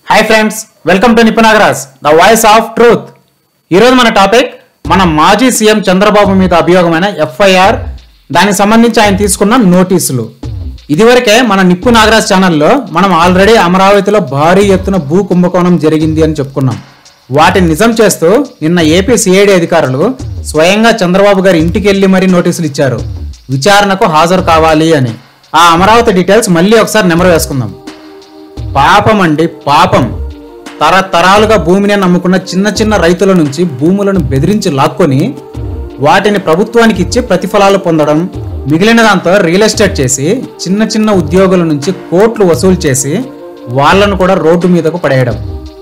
hi friends welcome to Nippu Nagaraj the voice of truth ఈరోజు మన topic మన మాజీ సీఎం చంద్రబాబు మీద అభియోగమైన ఎఫ్ఐఆర్ దానికి సంబంధించి ఆయన తీసుకున్న నోటీసులు ఇదివరకే మన నిప్పు నాగరాజ్ ఛానల్లో మనం ఆల్రెడీ అమరావతిలో భారీ ఎత్తున భూ కుంభకోణం జరిగింది అని చెప్పుకున్నాం వాటిని నిజం చేస్తూ నిన్న ఏపీ సిఐడి అధికారులు స్వయంగా చంద్రబాబు గారి ఇంటికి వెళ్లి మరీ నోటీసులు ఇచ్చారు విచారణకు హాజరు కావాలి అని ఆ అమరావతి డీటెయిల్స్ మళ్ళీ ఒకసారి నెమరు వేసుకుందాం పాపం అండి పాపం తరతరాలుగా భూమిని నమ్ముకున్న చిన్న చిన్న రైతుల నుంచి భూములను బెదిరించి లాక్కొని వాటిని ప్రభుత్వానికి ఇచ్చి ప్రతిఫలాలు పొందడం మిగిలిన దాంతో రియల్ ఎస్టేట్ చేసి చిన్న చిన్న ఉద్యోగుల నుంచి కోట్లు వసూలు చేసి వాళ్ళను కూడా రోడ్డు మీదకు పడేయడం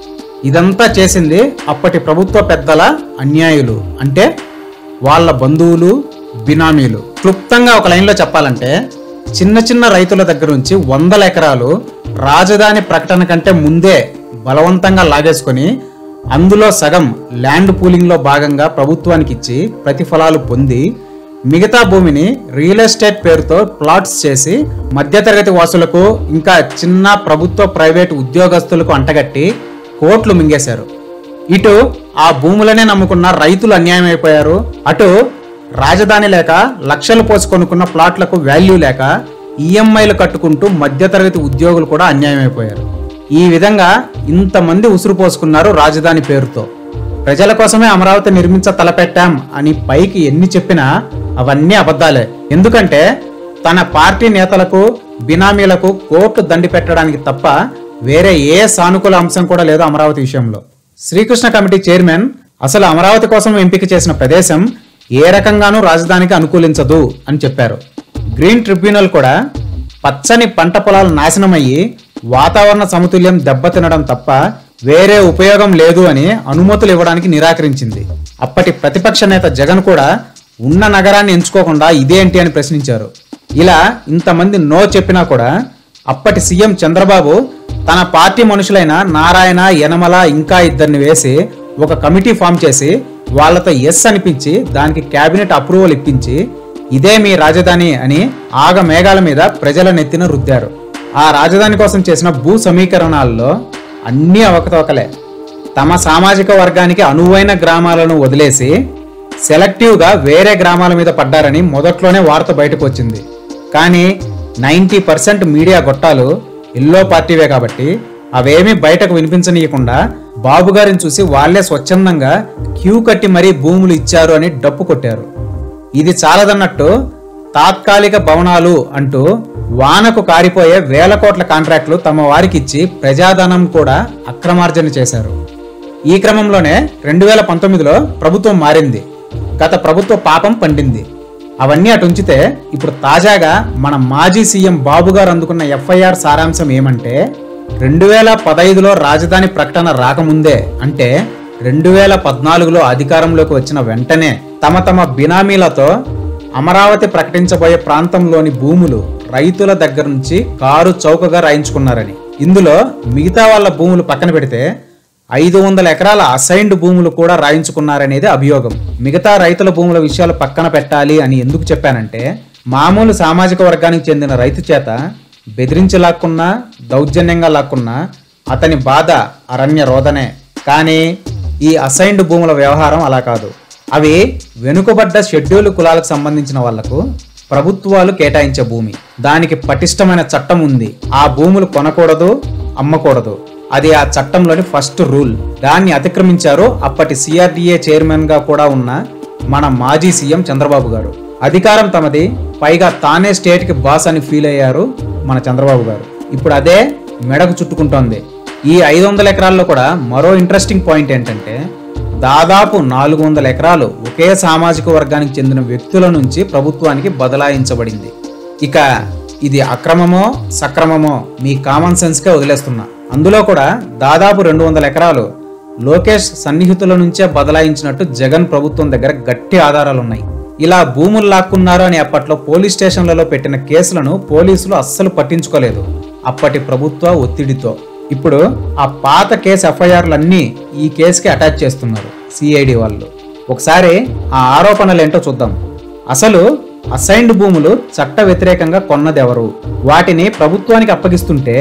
ఇదంతా చేసింది అప్పటి ప్రభుత్వ పెద్దల అన్యాయులు అంటే వాళ్ళ బంధువులు బినామీలు క్లుప్తంగా ఒక లైన్లో చెప్పాలంటే చిన్న చిన్న రైతుల దగ్గర నుంచి వందల ఎకరాలు రాజధాని ప్రకటన కంటే ముందే బలవంతంగా లాగేసుకొని అందులో సగం ల్యాండ్ పూలింగ్లో భాగంగా ప్రభుత్వానికి ఇచ్చి ప్రతిఫలాలు పొంది మిగతా భూమిని రియల్ ఎస్టేట్ పేరుతో ప్లాట్స్ చేసి మధ్యతరగతి వాసులకు ఇంకా చిన్న ప్రభుత్వ ప్రైవేట్ ఉద్యోగస్తులకు అంటగట్టి కోట్లు మింగేశారు ఇటు ఆ భూములనే నమ్ముకున్న రైతులు అన్యాయం అయిపోయారు అటు రాజధాని లేక లక్షలు పోసి కొనుక్కున్న ప్లాట్లకు వాల్యూ లేక ఈఎంఐలు కట్టుకుంటూ మధ్యతరగతి ఉద్యోగులు కూడా అన్యాయం అయిపోయారు ఈ విధంగా ఇంతమంది ఉసురు పోసుకున్నారు రాజధాని పేరుతో ప్రజల కోసమే అమరావతి నిర్మించ తలపెట్టాం అని పైకి ఎన్ని చెప్పినా అవన్నీ అబద్ధాలే ఎందుకంటే తన పార్టీ నేతలకు బినామీలకు కోర్టు దండి పెట్టడానికి తప్ప వేరే ఏ సానుకూల అంశం కూడా లేదు అమరావతి విషయంలో శ్రీకృష్ణ కమిటీ చైర్మన్ అసలు అమరావతి కోసం ఎంపిక చేసిన ప్రదేశం ఏ రకంగానూ రాజధానికి అనుకూలించదు అని చెప్పారు గ్రీన్ ట్రిబ్యునల్ కూడా పచ్చని పంట పొలాలు నాశనమయ్యి వాతావరణ సమతుల్యం దెబ్బతినడం తప్ప వేరే ఉపయోగం లేదు అని అనుమతులు ఇవ్వడానికి నిరాకరించింది అప్పటి ప్రతిపక్ష నేత జగన్ కూడా ఉన్న నగరాన్ని ఎంచుకోకుండా ఇదేంటి అని ప్రశ్నించారు ఇలా ఇంతమంది నో చెప్పినా కూడా అప్పటి సీఎం చంద్రబాబు తన పార్టీ మనుషులైన నారాయణ యనమల ఇంకా ఇద్దరిని వేసి ఒక కమిటీ ఫామ్ చేసి వాళ్ళతో ఎస్ అనిపించి దానికి కేబినెట్ అప్రూవల్ ఇప్పించి ఇదే మీ రాజధాని అని ఆగ మేఘాల మీద ప్రజల నెత్తిన రుద్దారు ఆ రాజధాని కోసం చేసిన భూ సమీకరణాల్లో అన్నీ అవకతవకలే తమ సామాజిక వర్గానికి అనువైన గ్రామాలను వదిలేసి సెలెక్టివ్గా వేరే గ్రామాల మీద పడ్డారని మొదట్లోనే వార్త బయటకు వచ్చింది కానీ నైంటీ పర్సెంట్ మీడియా గొట్టాలు ఎల్లో పార్టీవే కాబట్టి అవేమీ బయటకు వినిపించనీయకుండా బాబు గారిని చూసి వాళ్ళే స్వచ్ఛందంగా క్యూ కట్టి మరీ భూములు ఇచ్చారు అని డప్పు కొట్టారు ఇది చాలదన్నట్టు తాత్కాలిక భవనాలు అంటూ వానకు కారిపోయే వేల కోట్ల కాంట్రాక్టులు తమ వారికిచ్చి ప్రజాధనం కూడా అక్రమార్జన చేశారు ఈ క్రమంలోనే రెండు వేల పంతొమ్మిదిలో ప్రభుత్వం మారింది గత ప్రభుత్వ పాపం పండింది అవన్నీ అటు ఉంచితే ఇప్పుడు తాజాగా మన మాజీ సీఎం బాబు గారు అందుకున్న ఎఫ్ఐఆర్ సారాంశం ఏమంటే రెండు వేల పదైదులో రాజధాని ప్రకటన రాకముందే అంటే రెండు వేల పద్నాలుగులో అధికారంలోకి వచ్చిన వెంటనే తమ తమ బినామీలతో అమరావతి ప్రకటించబోయే ప్రాంతంలోని భూములు రైతుల దగ్గర నుంచి కారు చౌకగా రాయించుకున్నారని ఇందులో మిగతా వాళ్ళ భూములు పక్కన పెడితే ఐదు వందల ఎకరాల అసైన్డ్ భూములు కూడా రాయించుకున్నారనేది అభియోగం మిగతా రైతుల భూముల విషయాలు పక్కన పెట్టాలి అని ఎందుకు చెప్పానంటే మామూలు సామాజిక వర్గానికి చెందిన రైతు చేత బెదిరించి లాక్కున్నా దౌర్జన్యంగా లాక్కున్నా అతని బాధ అరణ్య రోదనే కానీ ఈ అసైన్డ్ భూముల వ్యవహారం అలా కాదు అవి వెనుకబడ్డ షెడ్యూల్ కులాలకు సంబంధించిన వాళ్లకు ప్రభుత్వాలు కేటాయించే భూమి దానికి పటిష్టమైన చట్టం ఉంది ఆ భూములు కొనకూడదు అమ్మకూడదు అది ఆ చట్టంలోని ఫస్ట్ రూల్ దాన్ని అతిక్రమించారు అప్పటి సిఆర్డిఏ చైర్మన్ గా కూడా ఉన్న మన మాజీ సీఎం చంద్రబాబు గారు అధికారం తమది పైగా తానే స్టేట్ కి బాస్ అని ఫీల్ అయ్యారు మన చంద్రబాబు గారు ఇప్పుడు అదే మెడకు చుట్టుకుంటోంది ఈ ఐదు వందల ఎకరాల్లో కూడా మరో ఇంట్రెస్టింగ్ పాయింట్ ఏంటంటే దాదాపు నాలుగు వందల ఎకరాలు ఒకే సామాజిక వర్గానికి చెందిన వ్యక్తుల నుంచి ప్రభుత్వానికి బదలాయించబడింది ఇక ఇది అక్రమమో సక్రమమో మీ కామన్ సెన్స్కే వదిలేస్తున్నా అందులో కూడా దాదాపు రెండు వందల ఎకరాలు లోకేష్ సన్నిహితుల నుంచే బదలాయించినట్టు జగన్ ప్రభుత్వం దగ్గర గట్టి ఆధారాలు ఉన్నాయి ఇలా భూములు లాక్కున్నారు అని అప్పట్లో పోలీస్ స్టేషన్లలో పెట్టిన కేసులను పోలీసులు అస్సలు పట్టించుకోలేదు అప్పటి ప్రభుత్వ ఒత్తిడితో ఇప్పుడు ఆ పాత కేసు ఎఫ్ఐఆర్లన్నీ ఈ కేసుకి అటాచ్ చేస్తున్నారు సిఐడి వాళ్ళు ఒకసారి ఆ ఆరోపణలు ఏంటో చూద్దాం అసలు అసైన్డ్ భూములు చట్ట వ్యతిరేకంగా కొన్నదెవరు వాటిని ప్రభుత్వానికి అప్పగిస్తుంటే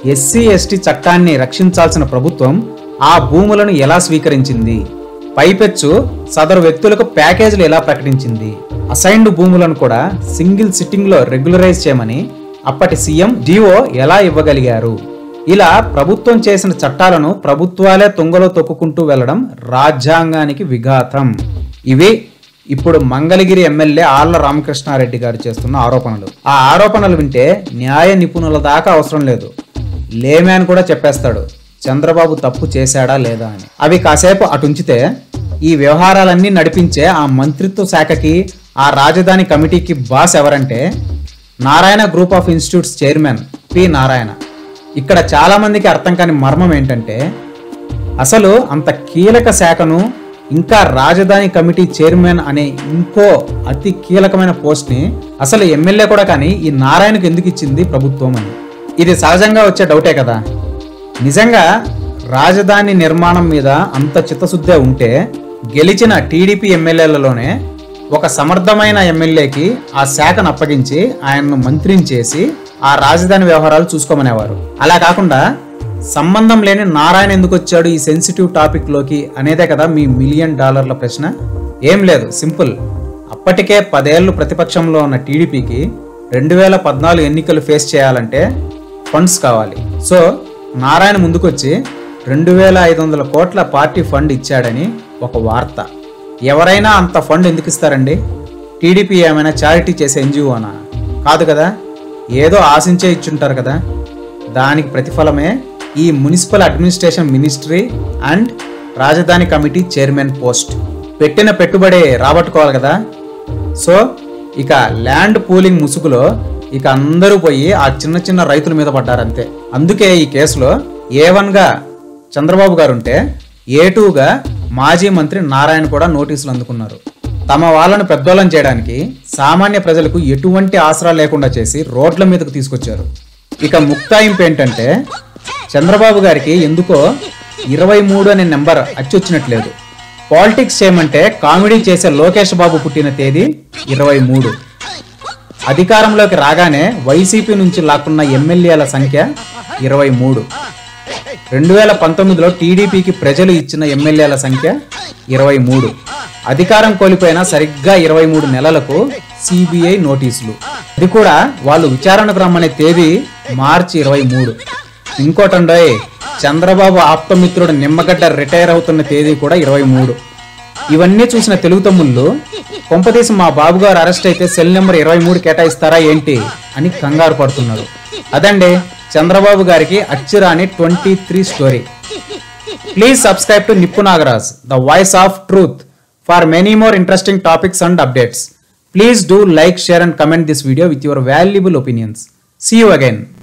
ఎస్సీ ఎస్టీ చట్టాన్ని రక్షించాల్సిన ప్రభుత్వం ఆ భూములను ఎలా స్వీకరించింది పైపెచ్చు సదరు వ్యక్తులకు ప్యాకేజీలు ఎలా ప్రకటించింది అసైన్డ్ భూములను కూడా సింగిల్ సిట్టింగ్ లో రెగ్యులరైజ్ చేయమని అప్పటి సీఎం డిఓ ఎలా ఇవ్వగలిగారు ఇలా ప్రభుత్వం చేసిన చట్టాలను ప్రభుత్వాలే తుంగలో తొక్కుకుంటూ వెళ్లడం రాజ్యాంగానికి విఘాతం ఇవి ఇప్పుడు మంగళగిరి ఎమ్మెల్యే ఆళ్ల రామకృష్ణారెడ్డి గారు చేస్తున్న ఆరోపణలు ఆ ఆరోపణలు వింటే న్యాయ నిపుణుల దాకా అవసరం లేదు లేమ్యాన్ కూడా చెప్పేస్తాడు చంద్రబాబు తప్పు చేశాడా లేదా అని అవి కాసేపు అటుంచితే ఈ వ్యవహారాలన్నీ నడిపించే ఆ మంత్రిత్వ శాఖకి ఆ రాజధాని కమిటీకి బాస్ ఎవరంటే Narayana group of institutes chairman P Narayana ఇక్కడ చాలా మందికి అర్థం కాని మర్మం ఏంటంటే అసలు అంత కీలక శాఖను ఇంకా రాజధాని కమిటీ చైర్మన్ అనే ఇంకో అతి కీలకమైన పోస్ట్ని అసలు ఎమ్మెల్యే కూడా కానీ ఈ నారాయణకు ఎందుకు ఇచ్చింది ప్రభుత్వం అని ఇది సహజంగా వచ్చే డౌటే కదా నిజంగా రాజధాని నిర్మాణం మీద అంత చిత్తశుద్ధే ఉంటే గెలిచిన టీడీపీ ఎమ్మెల్యేలలోనే ఒక సమర్థమైన ఎమ్మెల్యేకి ఆ శాఖను అప్పగించి ఆయన్ను మంత్రిని చేసి ఆ రాజధాని వ్యవహారాలు చూసుకోమనేవారు అలా కాకుండా సంబంధం లేని నారాయణ ఎందుకు వచ్చాడు ఈ సెన్సిటివ్ టాపిక్ లోకి అనేదే కదా మీ మిలియన్ డాలర్ల ప్రశ్న ఏం లేదు సింపుల్ అప్పటికే పదేళ్లు ప్రతిపక్షంలో ఉన్న టీడీపీకి రెండు వేల పద్నాలుగు ఎన్నికలు ఫేస్ చేయాలంటే ఫండ్స్ కావాలి సో నారాయణ ముందుకొచ్చి రెండు వేల ఐదు వందల కోట్ల పార్టీ ఫండ్ ఇచ్చాడని ఒక వార్త ఎవరైనా అంత ఫండ్ ఎందుకు ఇస్తారండి టీడీపీ ఏమైనా చారిటీ చేసే ఎన్జిఓనా కాదు కదా ఏదో ఆశించే ఇచ్చుంటారు కదా దానికి ప్రతిఫలమే ఈ మున్సిపల్ అడ్మినిస్ట్రేషన్ మినిస్ట్రీ అండ్ రాజధాని కమిటీ చైర్మన్ పోస్ట్ పెట్టిన పెట్టుబడి రాబట్టుకోవాలి కదా సో ఇక ల్యాండ్ పూలింగ్ ముసుగులో ఇక అందరూ పోయి ఆ చిన్న చిన్న రైతుల మీద పడ్డారంతే అందుకే ఈ కేసులో ఏ గా చంద్రబాబు గారు ఉంటే ఏ గా మాజీ మంత్రి నారాయణ కూడా నోటీసులు అందుకున్నారు తమ వాళ్ళను పెద్దోళ్ళని చేయడానికి సామాన్య ప్రజలకు ఎటువంటి ఆసరా లేకుండా చేసి రోడ్ల మీదకు తీసుకొచ్చారు ఇక ముక్తాయింపు ఏంటంటే చంద్రబాబు గారికి ఎందుకో ఇరవై మూడు అనే నెంబర్ అచ్చొచ్చినట్లేదు పాలిటిక్స్ చేయమంటే కామెడీ చేసే లోకేష్ బాబు పుట్టిన తేదీ ఇరవై మూడు అధికారంలోకి రాగానే వైసీపీ నుంచి లాక్కున్న ఎమ్మెల్యేల సంఖ్య ఇరవై మూడు రెండు వేల పంతొమ్మిదిలో టీడీపీకి ప్రజలు ఇచ్చిన ఎమ్మెల్యేల సంఖ్య ఇరవై మూడు అధికారం కోల్పోయిన సరిగ్గా ఇరవై మూడు నెలలకు సిబిఐ నోటీసులు అది కూడా వాళ్ళు విచారణకు రమ్మనే తేదీ మార్చి ఇరవై మూడు ఇంకోటండోయ్ చంద్రబాబు ఆప్తమిత్రుడు నిమ్మగడ్డ రిటైర్ అవుతున్న తేదీ కూడా ఇరవై మూడు ఇవన్నీ చూసిన తెలుగు తమ్ముళ్ళు కొంపతీసి మా బాబు గారు అరెస్ట్ అయితే సెల్ నెంబర్ ఇరవై మూడు కేటాయిస్తారా ఏంటి అని కంగారు పడుతున్నారు అదండి చంద్రబాబు గారికి అచ్చిరాని twenty three story please subscribe to Nippu Nagaraj the voice of truth for many more interesting topics and updates please do like share and comment this video with your valuable opinions see you again